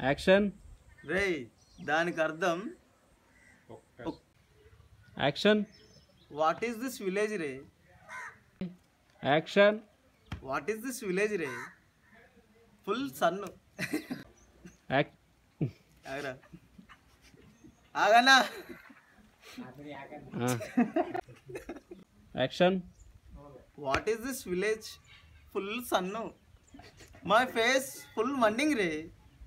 Action రేయ్ దానికి అర్థం action what is this village రే action what is this village రే ఫుల్ సన్ను యాక్ ఆగరా ఆగనా action what is this village full sun my face full మండింగ్ రే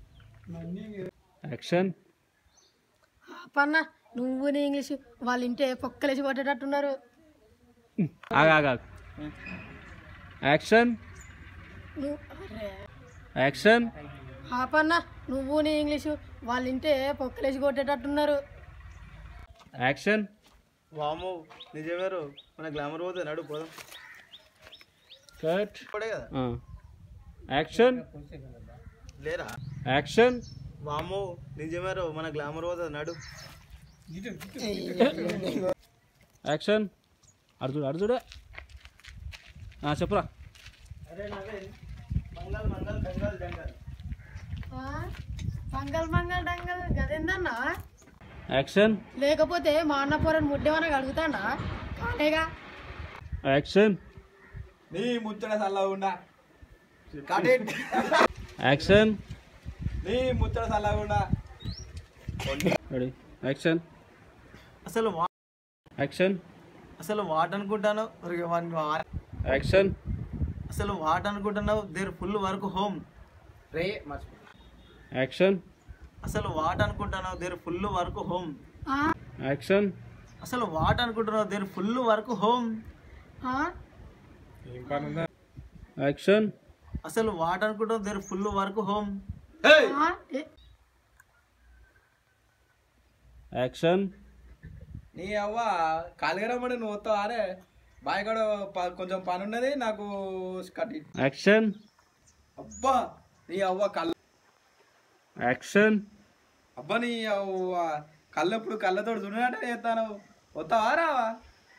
యాక్షన్ పన్న నువ్వు నీ ఇంగ్లీష్ వాళ్ళ ఇంటే పొక్కలేసి కొట్టేటట్టున్నారు ఆగా ఆగా యాక్షన్ నువ్వు అరే యాక్షన్ ఆపన్న నువ్వు నీ ఇంగ్లీషు వాళ్ళ ఇంటే పొక్కలేసి కొట్టేటట్టున్నారు యాక్షన్ వాము నిజమేరు మన గ్లామర్ పోతే నడు పోదాం కట్ ఇప్పుడే కదా యాక్షన్ లేరా యాక్షన్ వాము నిజమేరు మన గ్లామర్ పోతుంది నడు యాక్షన్ అర్జుడు అర్జుడు చెప్పురా అరే నవీన్ మంగల్ మంగల్ బెంగల్ జంగల్ ఆ? మంగళ మంగళ డంగల్ గదేందన్నా యాక్షన్ లేకపోతే మా అన్న పొరని ముడ్డేమన్నా అడుగుతాడా కాలేగా యాక్షన్ నీ ముచ్చట చల్లగుండా యాక్షన్ నీ ముచ్చట చల్లగుండా రెడీ యాక్షన్ అసలు వా యాక్షన్ అసలు వాట్ అనుకుంటాను ఒరేయ్ వాడిని వా- యాక్షన్ అసలు వాట్ అనుకుంటున్నావు there full work home action అసలు వాట్ అనుకుంటున్నావు దేర్ ఫుల్ వర్క్ హోమ్ ఆ? యాక్షన్ అసలు వాట్ అనుకుంటున్నావు దేర్ ఫుల్ వర్క్ హోమ్ ఆ? యాక్షన్ అసలు వాట్ అనుకుంటున్నావు దేర్ ఫుల్ వర్క్ హోమ్ ఆ? ఏ- యాక్షన్ నీ అవ్వ కాలుగరమ్మడి నువ్వు వస్తావా అరే బాయికాడ ప- కొంచెం పని ఉన్నది నాకు కట్టి యాక్షన్ అబ్బా నీ అవ్వ కళ్ళ యాక్షన్ అబ్బా నీ అవ్వ కళ్ళెప్పుడు కళ్ళతో చూడనట్టే చేస్తాను వస్తావా రావా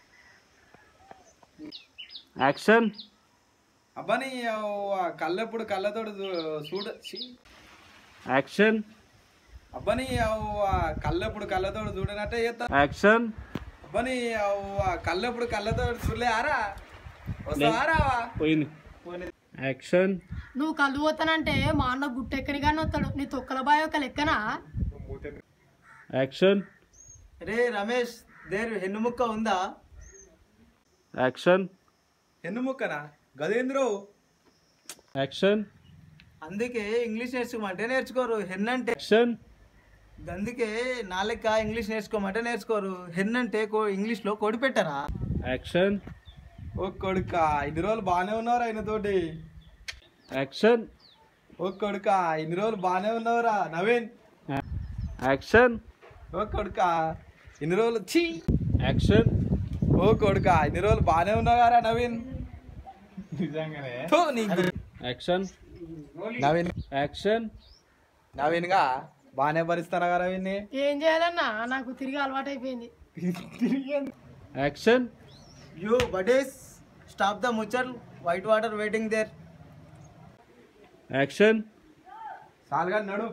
యాక్షన్ అబ్బా నీ అవ్వ కళ్ళెప్పుడు కళ్ళతో చూడ ఛీ. యాక్షన్ అబ్బా నీ అవ్వ కళ్ళెప్పుడు కళ్ళతో చూడనట్టే చేస్తా యాక్షన్ అబ్బా నీ అవ్వ కళ్ళెప్పుడు కళ్ళతో చూడలే ఆరా వస్తావా రావా పోయింది యాక్షన్ నువ్వు కళ్ళు పోతానంటే మా అన్న గుట్టెక్కని కానీ వస్తాడు నీ తొక్కల బాయ్ ఒక లెక్కనా యాక్షన్ రే రమేష్ దేర్ హెన్ను ముక్క ఉందా యాక్షన్ ఎన్ను ముక్కనా గదేంద్రు యాక్షన్ అందుకే ఇంగ్లీష్ నేర్చుకోమంటే నేర్చుకోరు హెన్ అంటే యాక్షన్ అందుకే నా లెక్క ఇంగ్లీష్ నేర్చుకోమంటే నేర్చుకోరు హెన్ అంటే కో- ఇంగ్లీష్లో కొడి పెట్టరా యాక్షన్ ఓ కొడుక ఇన్ని రోజులు బాగానే ఉన్నావురా ఆయన తోటి యాక్షన్ ఓ కొడుక ఇన్ని రోజులు బాగానే ఉన్నావురా నవీన్ యాక్షన్ ఓ కొడుక ఇన్ని రోజులు ఛీ యాక్షన్ ఓ కొడుక ఇన్ని రోజులు బాగానే ఉన్నావారా నవీన్ నిజంగానే యాక్షన్ నవీన్ యాక్షన్ నవీన్ గా బాగానే భరిస్తారా నవీన్ ఏం చేయాలన్నా నాకు తిరిగి అలవాటు అయిపోయింది యాక్షన్ యూ బడేస్ స్టాప్ ద ముచ్చర్ white water waiting there action సాల్గా నడు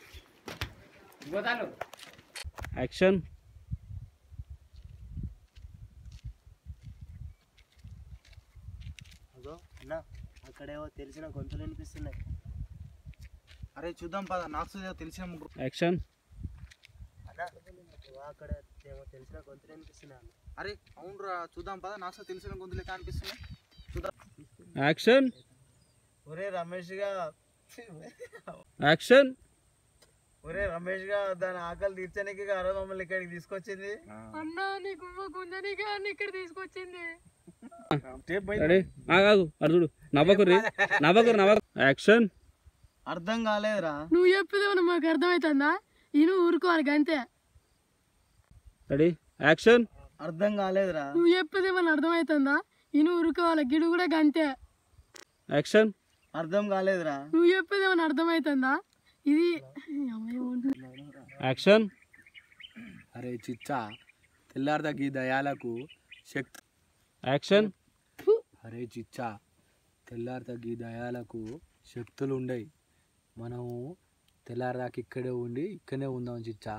యాక్షన్ అన్నా అక్కడేవో తెలిసిన గొంతులు వినిపిస్తున్నాయి అరే చూద్దాం పద నాకు తెలిసిన ముగ్గురు యాక్షన్ అన్నా అక్కడ ఏమో తెలిసిన గొంతులు వినిపిస్తున్నాయి అరే అవునరా చూద్దాం పద నాకు తెలిసిన గొంతులే కనిపిస్తున్నాయి చూద్దాం యాక్షన్ ఒరే రమేష్ గా యాక్షన్ ఒరే రమేష్ గా దాని ఆకలి తీర్చడానికి ఆ రోజు మమ్మల్ని ఇక్కడికి తీసుకొచ్చింది అన్నా నీకు గుంజనికి ఇక్కడ తీసుకొచ్చింది రెడీ ఆగాగు అర్జుడు నవ్వకుర్రి నవ్వకుర్రి నవ్వకు యాక్షన్ అర్థం కాలేదురా నువ్వు చెప్పేదేమన్నా మాకు అర్థమవుతుందా ఈయన ఊరుకోవాలి అంతే రెడీ యాక్షన్ అర్థం కాలేదురా నువ్వు చెప్పేదేమన్నా అర్థమవుతుందా ఈయన ఊరుకోవాలి గిడు కూడా గంతే యాక్షన్ అర్థం కాలేదురా నువ్వు చెప్పేదేమన్నా అర్థమవుతుందా ఇది యాక్షన్ అరే చిచ్చా తెల్లారి తగ్గి దయాలకు శక్తి యాక్షన్ అరే చిచ్చా తెల్లారి తగ్గి దయాలకు శక్తులు ఉండయి మనము తెల్లారదాకా ఇక్కడే ఉండి ఇక్కడనే ఉందాం చిచ్చా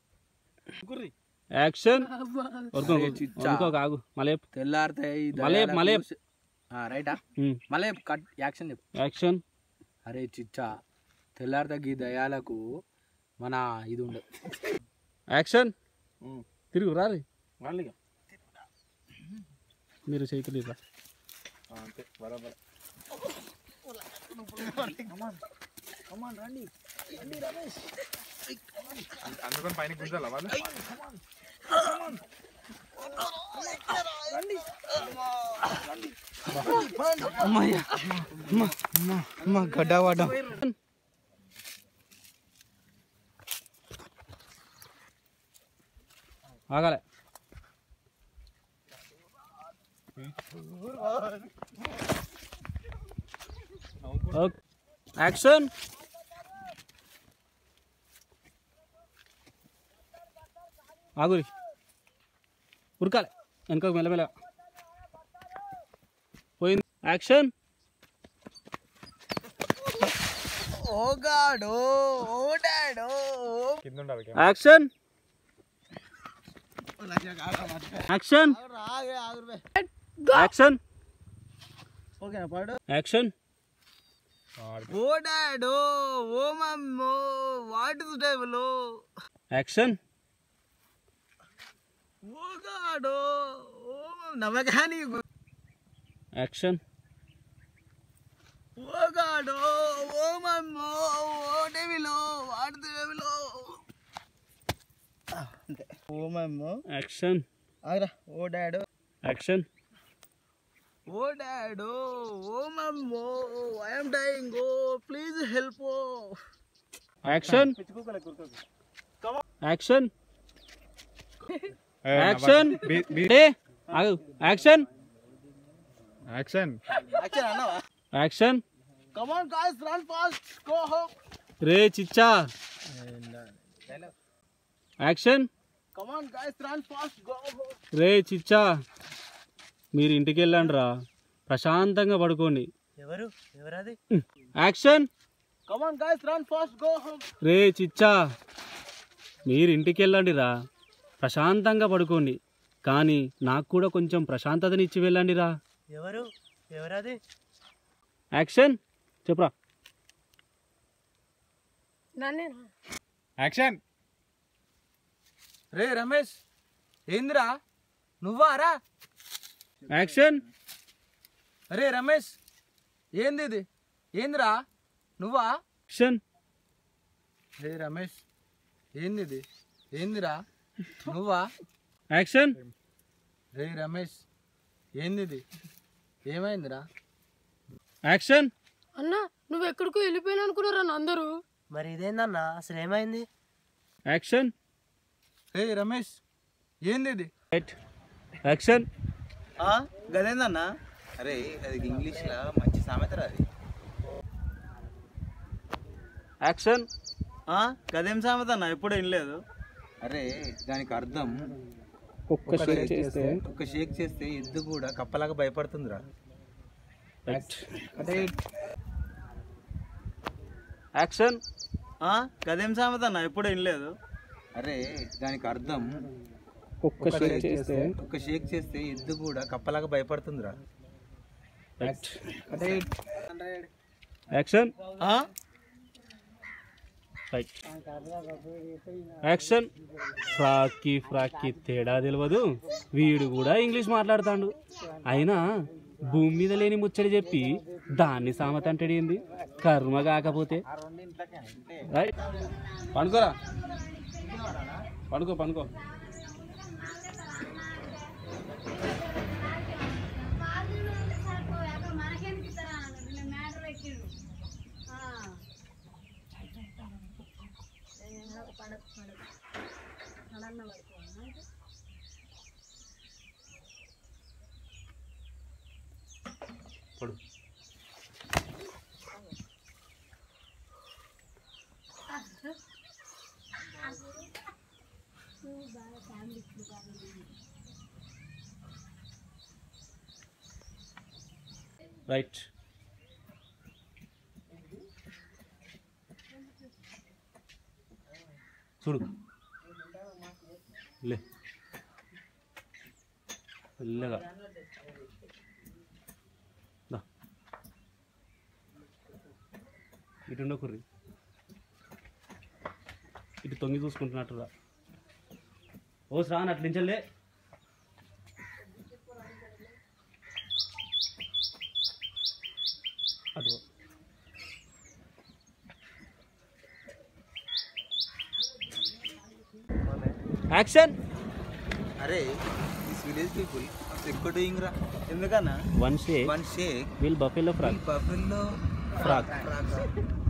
యాక్షన్ ఊరుకో అరే చిచ్చా. ఊరుకో కాగు మళ్ళీ తెల్లారితే ఈ మలే- దయ్యాలకు మలే. సే- ఆ, రైటా ఉమ్. మళ్ళీ కట్ యాక్షన్ చెప్పు యాక్షన్ అరే చిచ్చా తెల్లారితే ఈ దయాలకు మన ఇది ఉండదు యాక్షన్ ఉమ్. తిరుగు రారి మళ్ళీ మీరు చేతులు ఇట్లా అంతే బరాబర్ అందుకని పైన గుంజాలా వాళ్ళు గడ్డ పడ్డం ఆగాలే ఓకే. యాక్షన్ ఆగురి ఉరకాలి వెనుక మెల్లమెల్ల పోయింది యాక్షన్ ఓ గాడో ఓ డాడో కింద ఉండాలి యాక్షన్ యాక్షన్ ఆగే ఆగురు యాక్షన్ ఓకేనా పాడు యాక్షన్ ఓ డాడో ఓ మమ్మో వాట్ ఇస్ టేబుల్ యాక్షన్ ఓ గాడో ఓ నమ్మకాని యాక్షన్ ఓ గాడో ఓ మమ్మో ఓ టేబుల్ వాట్ ఇస్ టేబుల్ అంతే ఓ మమ్మో యాక్షన్ ఆగరా ఓ డాడో యాక్షన్ ఓ డాడో ఓ మమ్మో I'm dying oh please help oh action action action ఏ ఆగు యాక్షన్ యాక్షన్ యాక్షన్ అన్నావా action come on guys run fast go home రే చిచ్చా action come on guys run fast go home రే చిచ్చా మీరు ఇంటికి వెళ్ళండి రా ప్రశాంతంగా పడుకోండి ఎవరు ఎవరది action come on guys run fast go home రే చిచ్చా మీరు ఇంటికి వెళ్ళండి రా ప్రశాంతంగా పడుకోండి కానీ నాకు కూడా కొంచెం ప్రశాంతతనిచ్చి వెళ్ళండి రా ఎవరు ఎవరది యాక్షన్ చెప్పురా నన్నేనా యాక్షన్ రే రమేష్ ఏందిరా నువ్వా రా యాక్షన్ రే రమేష్ ఏంది ఇది ఏందిరా నువ్వా యాక్షన్ రే రమేష్ ఏంది ఇది ఏందిరా నువ్వా యాక్షన్ రే రమేష్ ఏంది ఇది ఏమైందిరా యాక్షన్ అన్న నువ్వు ఎక్కడికో వెళ్ళిపోయినా అనుకున్నారా అందరూ మరి ఇదేందన్నా అసలు ఏమైంది యాక్షన్ రే రమేష్ ఏంది ఇది యాక్షన్ గదేందన్నా అరే అది ఇంగ్లీష్లో మంచి సామెత అది యాక్షన్ గదేం సామెత అన్న ఎప్పుడు వినలేదు అరే దానికి అర్థం ఒక్క షేక్ చేస్తే ఒక షేక్ చేస్తే ఎద్దు కూడా కప్పలాగా భయపడుతుందిరా యాక్షన్ గదేం సామెత అన్న ఎప్పుడు వినలేదు అరే దానికి అర్థం ఒక్క షేక్ చేస్తే ఒక షేక్ చేస్తే ఎద్దు కూడా కప్పలాగా భయపడుతుందిరా యాక్షన్ రైట్ యాక్షన్ ఫ్రాక్కి ఫ్రాక్కి తేడా తెలియదు వీడు కూడా ఇంగ్లీష్ మాట్లాడతాడు అయినా భూమి మీద లేని ముచ్చడి చెప్పి దాన్ని సామెత అంటాడు ఏంది కర్మ కాకపోతే రైట్ పండుకోరా పండుకో పండుకో పడు రైట్ చూడు లే మెల్లగా దా. ఇటు ఉండకుర్రి ఇటు తొంగి చూసుకుంటున్నట్టుగా ఓ శ్రావణ్ అట్లించలే అటు యాక్షన్ అరే దిస్ విలేజ్ పీపుల్ ఎక్కువ డూయింగ్ రా ఎందుకన్నా one shake one shake will buffalo frog buffalo frog frock